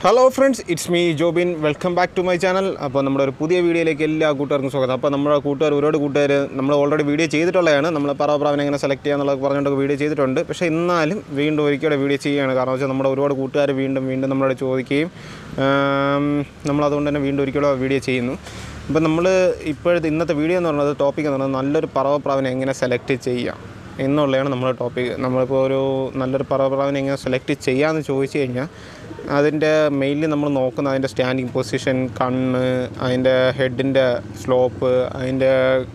Hello friends it's me Jobin welcome back to my channel അപ്പോൾ നമ്മുടെ ഒരു പുതിയ വീഡിയോയിലേക്ക് എല്ലാ കൂട്ടുകാർക്കും സ്വാഗതം അപ്പോൾ നമ്മുടെ കൂട്ടുകാർ ഒരുപാട് കൂട്ടുകാർ നമ്മൾ ഓൾറെഡി വീഡിയോ ചെയ്തിട്ടുള്ളതാണ് നമ്മൾ പറവപ്രാവനെ എങ്ങനെ സെലക്ട് ചെയ്യാന്നുള്ളത് പറഞ്ഞുകൊണ്ട് വീഡിയോ ചെയ്തിട്ടുണ്ട് പക്ഷേ എന്നാലും വീണ്ടും ഒരിക്കലും വീഡിയോ ചെയ്യുകയാണ് കാരണം വെച്ചാൽ നമ്മുടെ ഒരുപാട് കൂട്ടുകാർ വീണ്ടും വീണ്ടും നമ്മളോട് ചോദിക്കുകയും ആം, നമ്മളതുകൊണ്ട് തന്നെ വീണ്ടും ഒരിക്കലും വീഡിയോ ചെയ്യുന്നു അപ്പോൾ നമ്മൾ ഇപ്പോഴത്തെ ഇന്നത്തെ വീഡിയോ എന്ന് പറയുന്നത് ടോപ്പിക് എന്ന് പറയുന്നത് നല്ലൊരു പറവപ്രാവനെ എങ്ങനെ സെലക്ട് ചെയ്യാം എന്നുള്ളതാണ് നമ്മുടെ ടോപ്പിക് നമ്മളിപ്പോൾ ഒരു നല്ലൊരു പറവപ്രാവിനെ എങ്ങനെ സെലക്ട് ചെയ്യാമെന്ന് ചോദിച്ചു കഴിഞ്ഞാൽ അതിൻ്റെ മെയിൻലി നമ്മൾ നോക്കുന്ന അതിൻ്റെ സ്റ്റാൻഡിങ് പൊസിഷൻ കണ്ണ് അതിൻ്റെ ഹെഡിൻ്റെ സ്ലോപ്പ് അതിൻ്റെ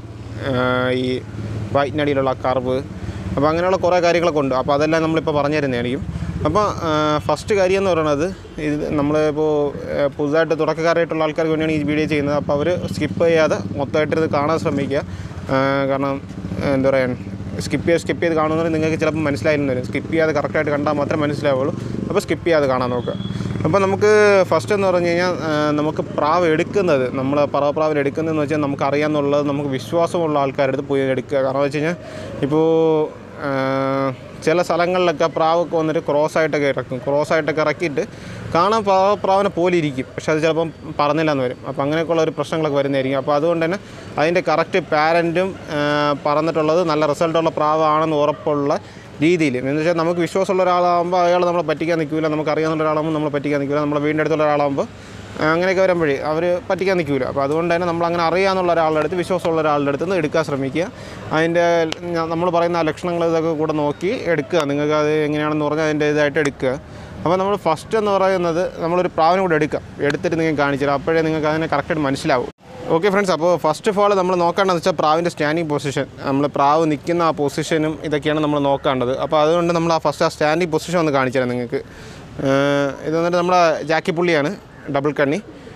ഈ വൈറ്റിനടിയിലുള്ള കർവ് അപ്പോൾ അങ്ങനെയുള്ള കുറേ കാര്യങ്ങളൊക്കെ ഉണ്ട് അപ്പോൾ അതെല്ലാം നമ്മളിപ്പോൾ പറഞ്ഞു തരുന്നതായിരിക്കും അപ്പോൾ ഫസ്റ്റ് കാര്യം എന്ന് പറയുന്നത് ഇത് നമ്മളിപ്പോൾ പുതുതായിട്ട് തുടക്കക്കാരായിട്ടുള്ള ആൾക്കാർക്ക് വേണ്ടിയാണ് ഈ വീഡിയോ ചെയ്യുന്നത് അപ്പോൾ അവർ സ്കിപ്പ് ചെയ്യാതെ മൊത്തമായിട്ട് ഇത് കാണാൻ ശ്രമിക്കുക ആ, കാരണം എന്താ പറയുക സ്കിപ്പ് ചെയ്ത് സ്കിപ്പ് ചെയ്ത് കാണുന്നത് നിങ്ങൾക്ക് ചിലപ്പോൾ മനസ്സിലായിരുന്നു വരും സ്കിപ്പ് ചെയ്യാതെ കറക്റ്റായിട്ട് കണ്ടാൽ മാത്രമേ മനസ്സിലാവുള്ളൂ അപ്പോൾ സ്കിപ്പ് ചെയ്യാതെ കാണാൻ നോക്കുക അപ്പോൾ നമുക്ക് ഫസ്റ്റ് എന്ന് പറഞ്ഞു കഴിഞ്ഞാൽ ആ, നമുക്ക് പ്രാവ് എടുക്കുന്നത് നമ്മൾ പറവപ്രാവിൽ എടുക്കുന്നതെന്ന് വെച്ചാൽ നമുക്ക് അറിയാമെന്നുള്ളത് നമുക്ക് വിശ്വാസമുള്ള ആൾക്കാരുടെ അടുത്ത് പോയി എടുക്കുക കാരണം വെച്ച് കഴിഞ്ഞാൽ ഇപ്പോൾ ആ, ചില സ്ഥലങ്ങളിലൊക്കെ പ്രാവൊക്കെ വന്നിട്ട് ക്രോസ് ആയിട്ടൊക്കെ ഇറക്കും ക്രോസ് ആയിട്ടൊക്കെ ഇറക്കിയിട്ട് കാണാൻ പ്രാ- പ്രാവിനെ പോലെ ഇരിക്കും പക്ഷെ അത് ചിലപ്പം പറഞ്ഞില്ല എന്ന് വരും അപ്പോൾ അങ്ങനെയൊക്കെയുള്ള ഒരു പ്രശ്നങ്ങളൊക്കെ വരുന്നതായിരിക്കും അപ്പോൾ അതുകൊണ്ട് തന്നെ അതിൻ്റെ കറക്റ്റ് പാരൻറ്റും പറഞ്ഞിട്ടുള്ളത് നല്ല റിസൾട്ടുള്ള പ്രാവാണെന്ന് ഉറപ്പുള്ള രീതിയിൽ എന്ന് വെച്ചാൽ നമുക്ക് വിശ്വാസമുള്ള ഒരാളാകുമ്പോൾ അയാൾ നമ്മളെ പറ്റിക്കാൻ നിൽക്കില്ല നമുക്ക് അറിയാവുന്ന ഒരാളാകുമ്പോൾ നമ്മളെ പറ്റിക്കാൻ നിൽക്കില്ല നമ്മുടെ വീടിൻ്റെ അടുത്തുള്ള ഒരാളാകുമ്പോൾ ആ, അങ്ങനെയൊക്കെ വരുമ്പോഴേ അവർ പറ്റിക്കാൻ നിൽക്കില്ല അപ്പോൾ അതുകൊണ്ട് തന്നെ നമ്മൾ അങ്ങനെ അറിയാമെന്നുള്ള ഒരാളുടെ അടുത്ത് വിശ്വാസമുള്ള ഒരാളുടെ അടുത്ത് നിന്ന് എടുക്കാൻ ശ്രമിക്കുക അതിൻ്റെ നമ്മൾ പറയുന്ന ആ ലക്ഷണങ്ങൾ ഇതൊക്കെ കൂടെ നോക്കി എടുക്കുക നിങ്ങൾക്ക് അത് എങ്ങനെയാണെന്ന് പറഞ്ഞാൽ അതിൻ്റെ ഇതായിട്ട് എടുക്കുക അപ്പോൾ നമ്മൾ ഫസ്റ്റ് എന്ന് പറയുന്നത് നമ്മളൊരു പ്രാവിനെ കൂടെ എടുക്കാം എടുത്തിട്ട് നിങ്ങൾക്ക് കാണിച്ചു തരാം അപ്പോഴേ നിങ്ങൾക്ക് അതിനെ കറക്റ്റായിട്ട് മനസ്സിലാവും ഓക്കെ ഫ്രണ്ട്സ് അപ്പോൾ ഫസ്റ്റ് ഓഫ് ഓൾ നമ്മൾ നോക്കേണ്ടതെന്ന് വെച്ചാൽ പ്രാവിൻ്റെ സ്റ്റാൻഡിങ് പൊസിഷൻ നമ്മൾ പ്രാവ് നിൽക്കുന്ന ആ പൊസിഷനും ഇതൊക്കെയാണ് നമ്മൾ നോക്കേണ്ടത് അപ്പോൾ അതുകൊണ്ട് നമ്മൾ ആ ഫസ്റ്റ് ആ സ്റ്റാൻഡിങ് പൊസിഷൻ ഒന്ന് കാണിച്ചു തരാം നിങ്ങൾക്ക് ഏഹ് ഇത് വന്നിട്ട് നമ്മുടെ ജാക്കി പുള്ളിയാണ് ഡബിൾ കണ്ണി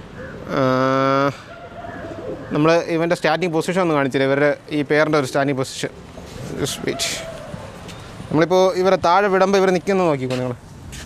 നമ്മൾ ഇവൻ്റെ സ്റ്റാർട്ടിങ് പൊസിഷൻ ഒന്ന് കാണിച്ചില്ല ഇവരുടെ ഈ പേരിൻ്റെ ഒരു സ്റ്റാൻഡിങ് പൊസിഷൻ വെയിറ്റ് നമ്മളിപ്പോൾ ഇവരെ താഴെ വിടുമ്പോൾ ഇവർ നിൽക്കുന്നത് നോക്കിക്കോ നിങ്ങൾ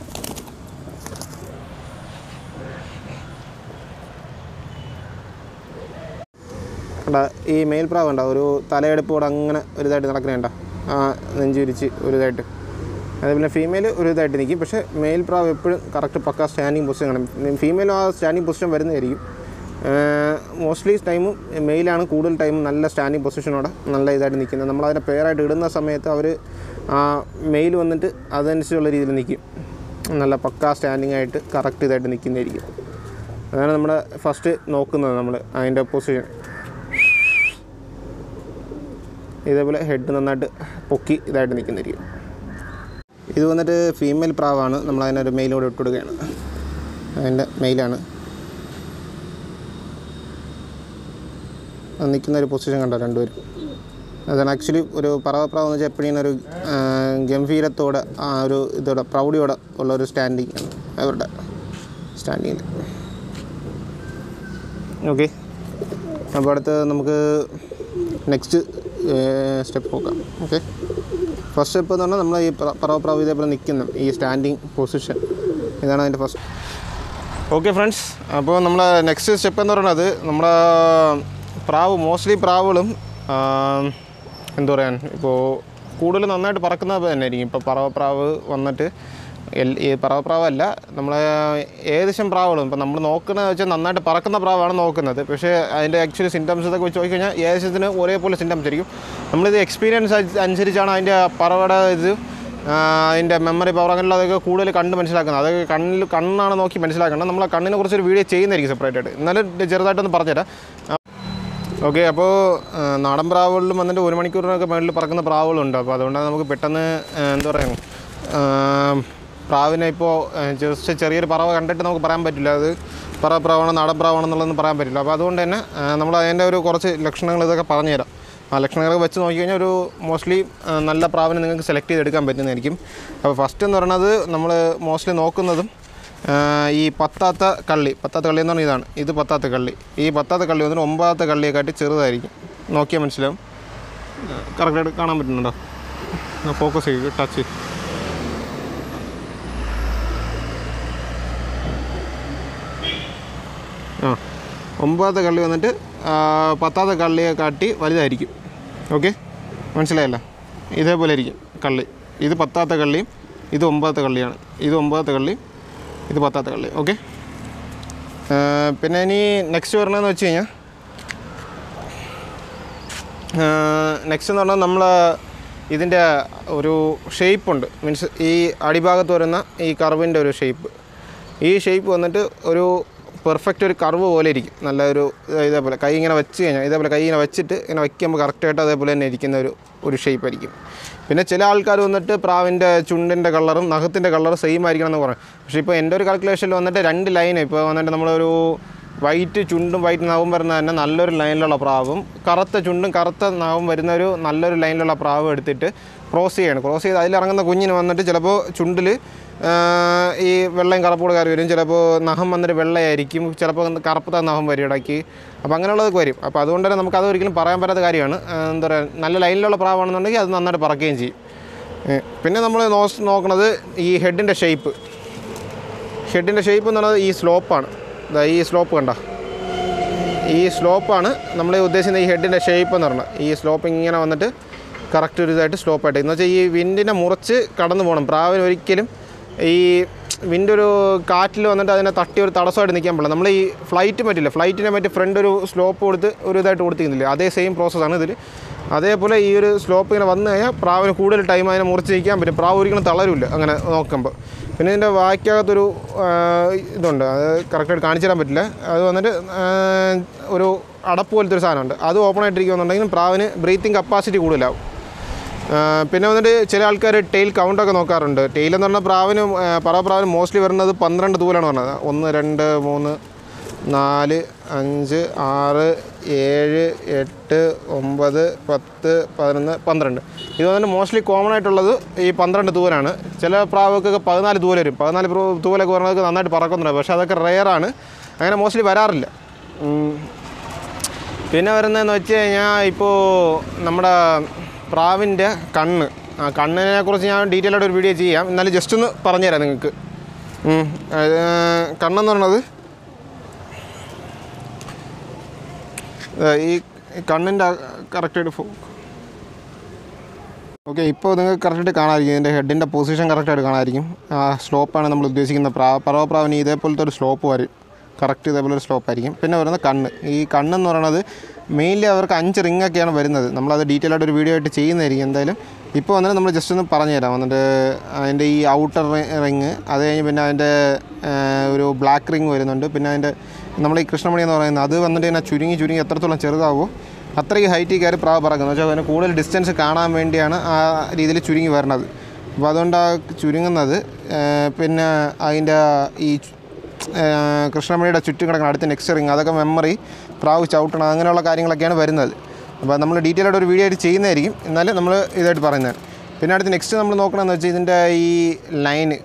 കണ്ട ഈ മെയിൽ പ്രാവ് ഉണ്ടോ ഒരു തലയെടുപ്പ് കൂടെ അങ്ങനെ ഒരു ഇതായിട്ട് നടക്കുന്നുണ്ട ആ നെഞ്ചുരിച്ച് ഒരു ഇതായിട്ട് അതേപോലെ ഫീമെയിൽ ഒരു ഇതായിട്ട് നിൽക്കും പക്ഷേ മെയിൽ പ്രാവ് എപ്പോഴും കറക്റ്റ് പക്ക സ്റ്റാൻഡിങ് പൊസിഷൻ കാണും ഫീമെയിലും ആ സ്റ്റാൻഡിങ് പൊസിഷൻ വരുന്നതായിരിക്കും മോസ്റ്റ്ലി ടൈമും മെയിലാണ് കൂടുതൽ ടൈമും നല്ല സ്റ്റാൻഡിങ് പൊസിഷനോടെ നല്ല ഇതായിട്ട് നിൽക്കുന്നത് നമ്മൾ അതിനെ പേരായിട്ട് ഇടുന്ന സമയത്ത് അവർ ആ മെയിൽ വന്നിട്ട് അതനുസരിച്ചുള്ള രീതിയിൽ നിൽക്കും നല്ല പക്ക സ്റ്റാൻഡിങ് ആയിട്ട് കറക്റ്റ് ഇതായിട്ട് നിൽക്കുന്നതായിരിക്കും അതാണ് നമ്മുടെ ഫസ്റ്റ് നോക്കുന്നത് നമ്മൾ അതിൻ്റെ പൊസിഷൻ ഇതേപോലെ ഹെഡ് നന്നായിട്ട് പൊക്കി ഇതായിട്ട് നിൽക്കുന്നതായിരിക്കും ഇത് വന്നിട്ട് ഫീമെയിൽ പ്രാവാണ് നമ്മൾ അതിനൊരു മെയിലൂടെ ഇട്ട് കൊടുക്കുകയാണ് അതിൻ്റെ മെയിലാണ് അത് നിൽക്കുന്ന ഒരു പൊസിഷൻ കണ്ടോ രണ്ടുപേരും അതാണ് ആക്ച്വലി ഒരു പറവപ്രാവ് എന്ന് വെച്ചാൽ എപ്പോഴും ഒരു ആ, ഗംഭീരത്തോടെ ആ ഒരു ഇതോടെ പ്രൗഢിയോടെ ഉള്ള ഒരു സ്റ്റാൻഡിങ് ആണ് അവരുടെ സ്റ്റാൻഡിങ്ങിൽ ഓക്കെ അപ്പോൾ അടുത്ത് നമുക്ക് നെക്സ്റ്റ് സ്റ്റെപ്പ് നോക്കാം ഓക്കെ ഫസ്റ്റ് സ്റ്റെപ്പ് എന്ന് പറഞ്ഞാൽ നമ്മൾ ഈ പറവപ്രാവ് ഇതേപോലെ നിൽക്കുന്ന ഈ സ്റ്റാൻഡിങ് പൊസിഷൻ ഇതാണ് അതിൻ്റെ ഫസ്റ്റ് ഓക്കെ ഫ്രണ്ട്സ് അപ്പോൾ നമ്മൾ നെക്സ്റ്റ് സ്റ്റെപ്പ് എന്ന് പറയുന്നത് നമ്മുടെ പ്രാവ് മോസ്റ്റ്ലി പ്രാവുകളും എന്താ പറയാൻ ഇപ്പോൾ കൂടുതൽ നന്നായിട്ട് പറക്കുന്നത് തന്നെ ആയിരിക്കും ഇപ്പോൾ പറവപ്രാവ് വന്നിട്ട് എൽ ഈ പറവപ്രാവല്ല നമ്മളെ ഏകദേശം പ്രാവുകളും ഇപ്പോൾ നമ്മൾ നോക്കുന്നത് വെച്ചാൽ നന്നായിട്ട് പറക്കുന്ന പ്രാവാണ് നോക്കുന്നത് പക്ഷേ അതിൻ്റെ ആക്ച്വലി സിംറ്റംസ് ഇതൊക്കെ വെച്ച് നോക്കിക്കഴിഞ്ഞാൽ ഏകദേശത്തിന് ഒരേപോലെ സിംറ്റംസ് ആയിരിക്കും നമ്മളിത് എക്സ്പീരിയൻസ് അനുസരിച്ചാണ് അതിൻ്റെ പറവയുടെ ഇത് ആ, അതിൻ്റെ മെമ്മറി പവർ അങ്ങനെയുള്ളതൊക്കെ കൂടുതൽ കണ്ട് മനസ്സിലാക്കുന്നത് അതൊക്കെ കണ്ണിൽ കണ്ണാണ് നോക്കി മനസ്സിലാക്കേണ്ടത് നമ്മൾ ആ കണ്ണിനെ കുറിച്ചൊരു വീഡിയോ ചെയ്യുന്നതായിരിക്കും സെപ്പറേറ്റ് ആയിട്ട് എന്നാലും ചെറുതായിട്ടൊന്ന് പറഞ്ഞുതരാം ഓക്കെ അപ്പോൾ ആ, നാടൻ പ്രാവുകളിലും വന്നിട്ട് ഒരു മണിക്കൂറിനൊക്കെ മേളിൽ പറക്കുന്ന പ്രാവുകളുണ്ട് അപ്പോൾ അതുകൊണ്ട് നമുക്ക് പെട്ടെന്ന് ആ, എന്താ പറയുക ആ, പ്രാവിനെ ഇപ്പോൾ ജസ്റ്റ് ചെറിയൊരു പറവ കണ്ടിട്ട് നമുക്ക് പറയാൻ പറ്റില്ല അത് പറ പ്രാവാണോ നാടൻ പ്രാവാണെന്നുള്ളതൊന്നും പറയാൻ പറ്റില്ല അപ്പോൾ അതുകൊണ്ട് തന്നെ ആ, നമ്മൾ അതിൻ്റെ ഒരു കുറച്ച് ലക്ഷണങ്ങൾ ഇതൊക്കെ പറഞ്ഞുതരാം ആ ലക്ഷണങ്ങളൊക്കെ വെച്ച് നോക്കിക്കഴിഞ്ഞാൽ ഒരു മോസ്റ്റ്ലി നല്ല പ്രാവിനെ നിങ്ങൾക്ക് സെലക്ട് ചെയ്തെടുക്കാൻ പറ്റുന്നതായിരിക്കും അപ്പോൾ ഫസ്റ്റ് എന്ന് പറയുന്നത് നമ്മൾ മോസ്റ്റ്ലി നോക്കുന്നതും ആ, ഈ പത്താത്ത കള്ളി പത്താത്ത കള്ളി എന്ന് പറഞ്ഞാൽ ഇതാണ് ഇത് പത്താത്ത കള്ളി ഈ പത്താത്ത കള്ളി വന്നിട്ട് ഒമ്പതാത്ത കള്ളിയെക്കാട്ടി ചെറുതായിരിക്കും നോക്കിയാൽ മനസ്സിലാവും കറക്റ്റായിട്ട് കാണാൻ പറ്റുന്നുണ്ടോ ഫോക്കസ് ചെയ്യും ടച്ച് ആ ഒമ്പതാത്ത കള്ളി വന്നിട്ട് ആ, പത്താത്ത കള്ളിയെ കാട്ടി വലുതായിരിക്കും ഓക്കെ മനസ്സിലായല്ലോ ഇതേപോലെ ഇരിക്കും കള്ളി ഇത് പത്താത്ത കള്ളിയും ഇത് ഒമ്പതാത്ത കള്ളിയാണ് ഇത് ഒമ്പതാത്ത കള്ളിയും ഇത് പത്താത്ത കള്ളി ഓക്കെ പിന്നെ ഇനി നെക്സ്റ്റ് പറഞ്ഞതെന്ന് വെച്ച് കഴിഞ്ഞാൽ നെക്സ്റ്റ് എന്ന് പറഞ്ഞാൽ നമ്മൾ ഇതിൻ്റെ ഒരു ഷേപ്പുണ്ട് മീൻസ് ഈ അടിഭാഗത്ത് വരുന്ന ഈ കർവിൻ്റെ ഒരു ഷേപ്പ് ഈ ഷേപ്പ് വന്നിട്ട് ഒരു പെർഫെക്റ്റ് ഒരു കർവ് പോലെ ഇരിക്കും നല്ല ഒരു ഇതേപോലെ കൈ ഇങ്ങനെ വെച്ച് കഴിഞ്ഞാൽ ഇതേപോലെ കൈ ഇങ്ങനെ വെച്ചിട്ട് ഇങ്ങനെ വയ്ക്കുമ്പോൾ കറക്റ്റായിട്ട് അതേപോലെ തന്നെ ഇരിക്കുന്ന ഒരു ഒരു ഷേപ്പ് ആയിരിക്കും പിന്നെ ചില ആൾക്കാർ വന്നിട്ട് പ്രാവിൻ്റെ ചുണ്ടിൻ്റെ കളറും നഖത്തിൻ്റെ കളറും സെയിം ആയിരിക്കണം എന്ന് പറയും പക്ഷേ ഇപ്പോൾ എൻ്റെ ഒരു കാൽക്കുലേഷനിൽ വന്നിട്ട് രണ്ട് ലൈൻ ഇപ്പോൾ വന്നിട്ട് നമ്മളൊരു വൈറ്റ് ചുണ്ടും വൈറ്റ് നഖവും വരുന്ന തന്നെ നല്ലൊരു ലൈനിലുള്ള പ്രാവും കറുത്ത ചുണ്ടും കറുത്ത നഖവും വരുന്ന ഒരു നല്ലൊരു ലൈനിലുള്ള പ്രാവ് എടുത്തിട്ട് ക്രോസ് ചെയ്യണം ക്രോസ് ചെയ്ത് അതിലിറങ്ങുന്ന കുഞ്ഞിന് വന്നിട്ട് ചിലപ്പോൾ ചുണ്ടിൽ ഈ വെള്ളയും കറുപ്പോട് കയറി വരും ചിലപ്പോൾ നഖം വന്നിട്ട് വെള്ളയായിരിക്കും ചിലപ്പോൾ കറുപ്പത്ത നഖം വരും ഇടയ്ക്ക് അപ്പോൾ അങ്ങനെയുള്ളതൊക്കെ വരും അപ്പോൾ അതുകൊണ്ട് തന്നെ നമുക്ക് അത് ഒരിക്കലും പറയാൻ പറ്റാത്ത കാര്യമാണ് ആ, എന്താ പറയുക നല്ല ലൈനിലുള്ള പ്രാവാണെന്നുണ്ടെങ്കിൽ അത് നന്നായിട്ട് പറക്കുകയും ചെയ്യും ഏ, പിന്നെ നമ്മൾ നോക്കുന്നത് ഈ ഹെഡിൻ്റെ ഷേപ്പ് ഹെഡിൻ്റെ ഷേപ്പ് എന്ന് പറയുന്നത് ഈ സ്ലോപ്പാണ് ഇതാ ഈ സ്ലോപ്പ് കണ്ട ഈ സ്ലോപ്പാണ് നമ്മൾ ഉദ്ദേശിക്കുന്ന ഈ ഹെഡിൻ്റെ ഷേപ്പ് എന്ന് പറഞ്ഞാൽ ഈ സ്ലോപ്പ് ഇങ്ങനെ വന്നിട്ട് കറക്റ്റ് ഒരു ഇതായിട്ട് സ്ലോപ്പായിട്ട് എന്ന് വെച്ചാൽ ഈ വിൻഡിനെ മുറിച്ച് കടന്നു പോകണം പ്രാവിന് ഒരിക്കലും ഈ വിൻഡ് ഒരു കാറ്റിൽ വന്നിട്ട് അതിനെ തട്ടി ഒരു തടസ്സമായിട്ട് നിൽക്കാൻ പാടില്ല നമ്മൾ ഈ ഫ്ലൈറ്റ് പറ്റില്ല ഫ്ലൈറ്റിനെ പറ്റി ഫ്രണ്ട് ഒരു സ്ലോപ്പ് കൊടുത്ത് ഒരു ഇതായിട്ട് കൊടുത്തിരുന്നില്ല അതേ സെയിം പ്രോസസ്സാണ് ഇതിൽ അതേപോലെ ഈ ഒരു സ്ലോപ്പ് ഇങ്ങനെ വന്നു കഴിഞ്ഞാൽ പ്രാവിന് കൂടുതൽ ടൈം അതിനെ മുറിച്ച് നിൽക്കാൻ പറ്റും പ്രാവ് ഒരിക്കലും തളരില്ല അങ്ങനെ നോക്കുമ്പോൾ പിന്നെ ഇതിൻ്റെ വാക്കിക്കകത്തൊരു ആ, ഇതുണ്ട് അത് കറക്റ്റായിട്ട് കാണിച്ചു തരാൻ പറ്റില്ല അത് വന്നിട്ട് ആ, ഒരു അടപ്പ് പോലത്തെ ഒരു സാധനമുണ്ട് അത് ഓപ്പൺ ആയിട്ടിരിക്കുന്നുണ്ടെങ്കിലും പ്രാവിന് ബ്രീത്തിങ് കപ്പാസിറ്റി കൂടുതലാവും ആ, പിന്നെ വന്നിട്ട് ചില ആൾക്കാർ ടെയിൽ കൗണ്ടൊക്കെ നോക്കാറുണ്ട് ടെയിൽ എന്ന് പറഞ്ഞാൽ പ്രാവിന് ആ, പറവ പ്രാവിന് മോസ്റ്റ്ലി വരുന്നത് പന്ത്രണ്ട് തൂലാണ് പറഞ്ഞത് ഒന്ന് രണ്ട് മൂന്ന് നാല് അഞ്ച് ആറ് ഏഴ് എട്ട് ഒമ്പത് പത്ത് പതിനൊന്ന് പന്ത്രണ്ട് ഇത് വന്നിട്ട് മോസ്റ്റ്ലി കോമൺ ആയിട്ടുള്ളത് ഈ പന്ത്രണ്ട് തൂവലാണ് ചില പ്രാവുകൾക്കൊക്കെ പതിനാല് തൂവൽ വരും പതിനാല് പ്രൂ- തൂവലൊക്കെ പറഞ്ഞതൊക്കെ നന്നായിട്ട് പറക്കുന്നുണ്ട് പക്ഷേ അതൊക്കെ റെയറാണ് അങ്ങനെ മോസ്റ്റ്ലി വരാറില്ല ഉം. പിന്നെ വരുന്നതെന്ന് വെച്ച് കഴിഞ്ഞാൽ ഇപ്പോൾ നമ്മുടെ പ്രാവിൻ്റെ കണ്ണ് ആ കണ്ണിനെ കുറിച്ച് ഞാൻ ഡീറ്റെയിൽ ആയിട്ട് ഒരു വീഡിയോ ചെയ്യാം എന്നാലും ജസ്റ്റ് ഒന്ന് പറഞ്ഞുതരാം നിങ്ങൾക്ക് ഉം. അത് കണ്ണെന്ന് പറയുന്നത് ഏ, ഈ കണ്ണിൻ്റെ കറക്റ്റായിട്ട് ഫോ ഓക്കെ ഇപ്പോൾ നിങ്ങൾക്ക് കറക്റ്റായിട്ട് കാണാമായിരിക്കും ഇതിൻ്റെ ഹെഡിൻ്റെ പൊസിഷൻ കറക്റ്റായിട്ട് കാണാമായിരിക്കും ആ സ്ലോപ്പാണ് നമ്മൾ ഉദ്ദേശിക്കുന്ന പ്രാ പറവപ്രാവിന് ഇതേപോലത്തെ ഒരു സ്ലോപ്പ് വരും കറക്റ്റ് ഇതേപോലെ ഒരു സ്ലോപ്പ് ആയിരിക്കും പിന്നെ വരുന്നത് കണ്ണ് ഈ കണ്ണെന്ന് പറയുന്നത് മെയിൻലി അവർക്ക് അഞ്ച് റിംഗ് ഒക്കെയാണ് വരുന്നത് നമ്മളത് ഡീറ്റെയിൽ ആയിട്ട് ഒരു വീഡിയോ ആയിട്ട് ചെയ്യുന്നതായിരിക്കും എന്തായാലും ഇപ്പോൾ വന്നിട്ട് നമ്മൾ ജസ്റ്റ് ഒന്ന് പറഞ്ഞുതരാം വന്നിട്ട് അതിൻ്റെ ഈ ഔട്ടർ റിങ് അത് കഴിഞ്ഞ് പിന്നെ അതിൻ്റെ ആ, ഒരു ബ്ലാക്ക് റിങ് വരുന്നുണ്ട് പിന്നെ അതിൻ്റെ നമ്മൾ ഈ കൃഷ്ണമണി എന്ന് പറയുന്നത് അത് വന്നിട്ട് ഇങ്ങനെ ചുരുങ്ങി ചുരുങ്ങി എത്രത്തോളം ചെറുതാവോ അത്രയ്ക്ക് ഹൈറ്റിൽ കയറി പ്രാവ് പറക്കുന്നത് വെച്ചാൽ അതിന് കൂടുതൽ ഡിസ്റ്റൻസ് കാണാൻ വേണ്ടിയാണ് ആ രീതിയിൽ ചുരുങ്ങി വരണത് അപ്പോൾ അതുകൊണ്ട് ആ ചുരുങ്ങുന്നത് ആ, പിന്നെ അതിൻ്റെ ഈ ചു- ആ, കൃഷ്ണമണിയുടെ ചുറ്റും കിടക്കുന്ന അടുത്ത നെക്സ്റ്റ് റിങ് അതൊക്കെ മെമ്മറി പ്രാവ് ചവിട്ടണം അങ്ങനെയുള്ള കാര്യങ്ങളൊക്കെയാണ് വരുന്നത് അപ്പോൾ നമ്മൾ ഡീറ്റെയിൽ ആയിട്ട് ഒരു വീഡിയോ ആയിട്ട് ചെയ്യുന്നതായിരിക്കും എന്നാലും നമ്മൾ ഇതായിട്ട് പറയുന്നത് പിന്നെ അടുത്ത് നെക്സ്റ്റ് നമ്മൾ നോക്കണമെന്ന് വെച്ചാൽ ഇതിൻ്റെ ഈ ലൈന്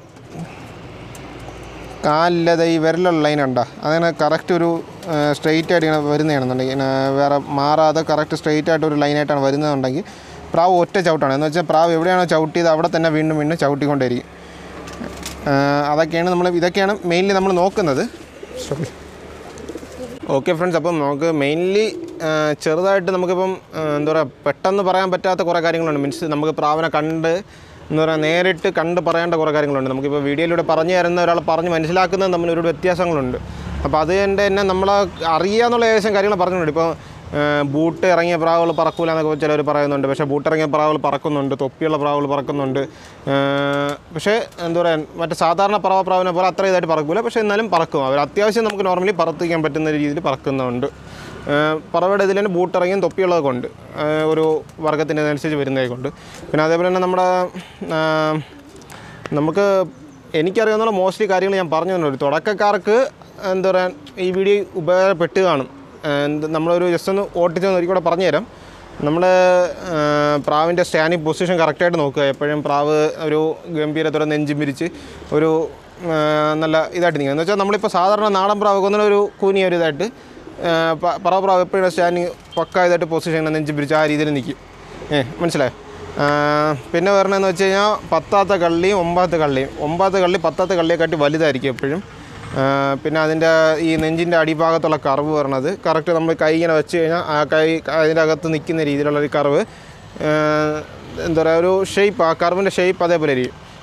കാലില്ലാതെ ഈ വിരലുള്ള ലൈൻ ഉണ്ടോ അങ്ങനെ കറക്റ്റ് ഒരു സ്ട്രെയിറ്റ് ആയിട്ട് ഇങ്ങനെ വരുന്നതാണെന്നുണ്ടെങ്കിൽ ഇങ്ങനെ വേറെ മാറാതെ കറക്റ്റ് സ്ട്രെയിറ്റ് ആയിട്ട് ഒരു ലൈനായിട്ടാണ് വരുന്നതെന്നുണ്ടെങ്കിൽ പ്രാവ് ഒറ്റ ചവിട്ടാണ് എന്ന് വെച്ചാൽ പ്രാവ് എവിടെയാണോ ചവിട്ടിയത് അവിടെ തന്നെ വീണ്ടും വീണ്ടും ചവിട്ടിക്കൊണ്ടേയിരിക്കും ആ, അതൊക്കെയാണ് നമ്മൾ ഇതൊക്കെയാണ് മെയിൻലി നമ്മൾ നോക്കുന്നത് സോറി ഓക്കെ ഫ്രണ്ട്സ് അപ്പം നമുക്ക് മെയിൻലി ചെറുതായിട്ട് നമുക്കിപ്പം ആ, എന്താ പറയുക പെട്ടെന്ന് പറയാൻ പറ്റാത്ത കുറേ കാര്യങ്ങളുണ്ട് മീൻസ് നമുക്ക് പ്രാവിനെ കണ്ട് എന്താ പറയുക നേരിട്ട് കണ്ട് പറയേണ്ട കുറേ കാര്യങ്ങളുണ്ട് നമുക്കിപ്പോൾ വീഡിയോയിലൂടെ പറഞ്ഞു തരുന്ന ഒരാൾ പറഞ്ഞ് മനസ്സിലാക്കുന്നത് തമ്മിൽ ഒരുപാട് വ്യത്യാസങ്ങളുണ്ട് അപ്പോൾ അത് കൊണ്ട് തന്നെ നമ്മൾ അറിയാന്നുള്ള ഏകദേശം കാര്യങ്ങൾ പറഞ്ഞിട്ടുണ്ട് ഇപ്പോൾ ബൂട്ട് ഇറങ്ങിയ പ്രാവുകൾ പറക്കൂല എന്നൊക്കെ ചിലർ പറയുന്നുണ്ട് പക്ഷേ ബൂട്ട് ഇറങ്ങിയ പ്രാവുകൾ പറക്കുന്നുണ്ട് തൊപ്പിയുള്ള പ്രാവുകൾ പറക്കുന്നുണ്ട് ആ, പക്ഷേ എന്താ പറയുക മറ്റേ സാധാരണ പറവ പ്രാവിനെ പോലെ അത്ര ഇതായിട്ട് പറക്കൂല പക്ഷേ എന്നാലും പറക്കും അവർ അത്യാവശ്യം നമുക്ക് നോർമലി പറത്തിക്കാൻ പറ്റുന്ന രീതിയിൽ പറക്കുന്നുണ്ട് ആ, പറവയുടെ ഇതിൽ തന്നെ ബൂട്ട് ഇറങ്ങിയും തൊപ്പിയുള്ളതൊക്കെ ഉണ്ട് ആ, ഒരു വർഗത്തിൻ്റെ അനുസരിച്ച് വരുന്നതൊക്കെ ഉണ്ട് പിന്നെ അതേപോലെ തന്നെ നമ്മുടെ ആ, നമുക്ക് എനിക്കറിയാവുന്ന മോസ്റ്റ്ലി കാര്യങ്ങൾ ഞാൻ പറഞ്ഞു തന്നെ ഒരു തുടക്കക്കാർക്ക് എന്താ പറയുക ഈ വീഡിയോ ഉപകാരപ്പെട്ട് കാണും എന്ത് നമ്മളൊരു ജസ്റ്റ് ഒന്ന് ഓട്ടിച്ച് ഒരിക്കൽ കൂടെ പറഞ്ഞുതരാം നമ്മൾ പ്രാവിൻ്റെ സ്റ്റാൻഡിങ് പൊസിഷൻ കറക്റ്റായിട്ട് നോക്കുക എപ്പോഴും പ്രാവ് ഒരു ഗംഭീരത്തോടെ നെഞ്ചും പിരിച്ച് ഒരു ആ, നല്ല ഇതായിട്ട് നിൽക്കുക എന്ന് വെച്ചാൽ നമ്മളിപ്പോൾ സാധാരണ നാടൻ പ്രാവ് ഒന്നും ഒരു കൂനിയ ഒരു ഇതായിട്ട് പറവ പ്രാവ് എപ്പോഴും സ്റ്റാൻഡിങ് പക്ക ഇതായിട്ട് പൊസിഷൻ നെഞ്ചും പിരിച്ച് ആ രീതിയിൽ നിൽക്കും ഏ മനസ്സിലായോ ആ, പിന്നെ വരണമെന്ന് വെച്ച് കഴിഞ്ഞാൽ പത്താത്ത കള്ളിയും ഒമ്പതാത്ത കള്ളിയും ഒമ്പതാത്ത കള്ളി പത്താത്ത കള്ളിയെക്കാട്ടി വലുതായിരിക്കും എപ്പോഴും ആ, പിന്നെ അതിൻ്റെ ഈ നെഞ്ചിൻ്റെ അടിഭാഗത്തുള്ള കർവ് വരണത് കറക്റ്റ് നമ്മൾ കൈ ഇങ്ങനെ വെച്ച് കഴിഞ്ഞാൽ ആ കൈ അതിൻ്റെ അകത്ത് നിൽക്കുന്ന രീതിയിലുള്ള ഒരു കർവ് എന്താ പറയുക ഒരു ഷേപ്പ് ആ കർവിൻ്റെ ഷേപ്പ് അതേപോലെ ഇരിക്കും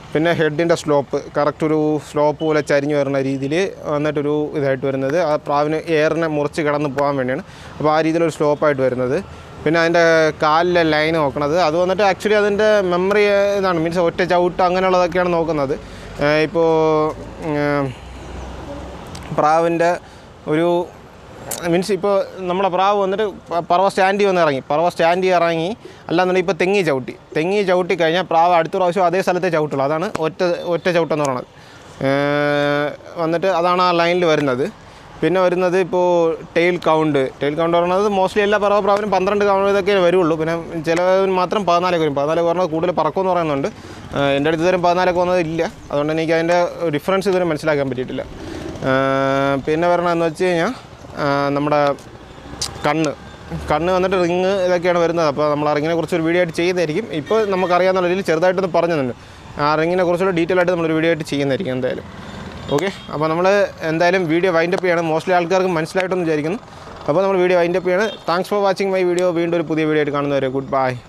പിന്നെ ഹെഡിൻ്റെ സ്ലോപ്പ് കറക്റ്റ് ഒരു സ്ലോപ്പ് പോലെ ചരിഞ്ഞ് വരുന്ന രീതിയിൽ വന്നിട്ടൊരു ഇതായിട്ട് വരുന്നത് ആ പ്രാവിന് എയറിനെ മുറിച്ച് കിടന്ന് പോകാൻ വേണ്ടിയാണ് അപ്പോൾ ആ രീതിയിലൊരു സ്ലോപ്പായിട്ട് വരുന്നത് പിന്നെ അതിൻ്റെ കാലിലെ ലൈൻ നോക്കണത് അത് വന്നിട്ട് ആക്ച്വലി അതിൻ്റെ മെമ്മറി ഇതാണ് മീൻസ് ഒറ്റ ചവിട്ട് അങ്ങനെയുള്ളതൊക്കെയാണ് നോക്കുന്നത് ഏഹ് ഇപ്പോൾ ഏഹ് പ്രാവിൻ്റെ ഒരു മീൻസ് ഇപ്പോൾ നമ്മുടെ പ്രാവ് വന്നിട്ട് പ- പറവ സ്റ്റാൻഡിൽ വന്ന് ഇറങ്ങി പറവ സ്റ്റാൻഡിൽ ഇറങ്ങി അല്ലാന്നുണ്ടെങ്കിൽ ഇപ്പോൾ തെങ്ങി ചവിട്ടി തെങ്ങി ചവിട്ടി കഴിഞ്ഞാൽ പ്രാവ് അടുത്ത പ്രാവശ്യം അതേ സ്ഥലത്തെ ചവിട്ടുള്ളൂ അതാണ് ഒറ്റ ഒറ്റ ചവിട്ടെന്ന് പറയുന്നത് ഏഹ് വന്നിട്ട് അതാണ് ആ ലൈനിൽ വരുന്നത് പിന്നെ വരുന്നത് ഇപ്പോൾ ടെയിൽ കൗണ്ട് ടെയിൽ കൗണ്ട് പറയുന്നത് മോസ്റ്റ്ലി എല്ലാ പറവ പ്രാവിനും പന്ത്രണ്ട് കൗണ്ട് ഇതൊക്കെ വരുള്ളൂ പിന്നെ ചിലവന് മാത്രം പതിനാലൊക്കെ വരും പതിനാലൊക്കെ പറഞ്ഞാൽ കൂടുതൽ പറക്കുമെന്ന് പറയുന്നുണ്ട് ഏഹ് എൻ്റെ അടുത്ത് ഇതുവരെ പതിനാലൊക്കെ വന്നത് ഇല്ല അതുകൊണ്ട് എനിക്ക് അതിൻ്റെ ഡിഫറൻസ് ഇതുവരെ മനസ്സിലാക്കാൻ പറ്റിയിട്ടില്ല ഏഹ് പിന്നെ വരണമെന്ന് വെച്ച് കഴിഞ്ഞാൽ നമ്മുടെ കണ്ണ് കണ്ണ് വന്നിട്ട് റിങ് ഇതൊക്കെയാണ് വരുന്നത് അപ്പോൾ നമ്മൾ ആ റിങ്ങിനെ കുറിച്ച് ഒരു വീഡിയോ ആയിട്ട് ചെയ്യുന്നതായിരിക്കും ഇപ്പോൾ നമുക്കറിയാവുന്ന രീതിയിൽ ചെറുതായിട്ടൊന്ന് പറഞ്ഞു തന്നു ആ റിങ്ങിനെ കുറിച്ചുള്ള ഡീറ്റെയിൽ ആയിട്ട് നമ്മളൊരു വീഡിയോ ആയിട്ട് ചെയ്യുന്നതായിരിക്കും എന്തായാലും ഓക്കെ അപ്പോൾ നമ്മൾ എന്തായാലും വീഡിയോ വൈൻഡപ്പ് ചെയ്യണം മോസ്റ്റ്ലി ആൾക്കാർക്ക് മനസ്സിലായിട്ടെന്ന് വിചാരിക്കുന്നു അപ്പോൾ നമ്മൾ വീഡിയോ വൈൻഡപ്പ് ചെയ്യണം thanks for watching my video വീണ്ടും ഒരു പുതിയ വീഡിയോ ആയിട്ട് കാണുന്നവരെ ഗുഡ് ബൈ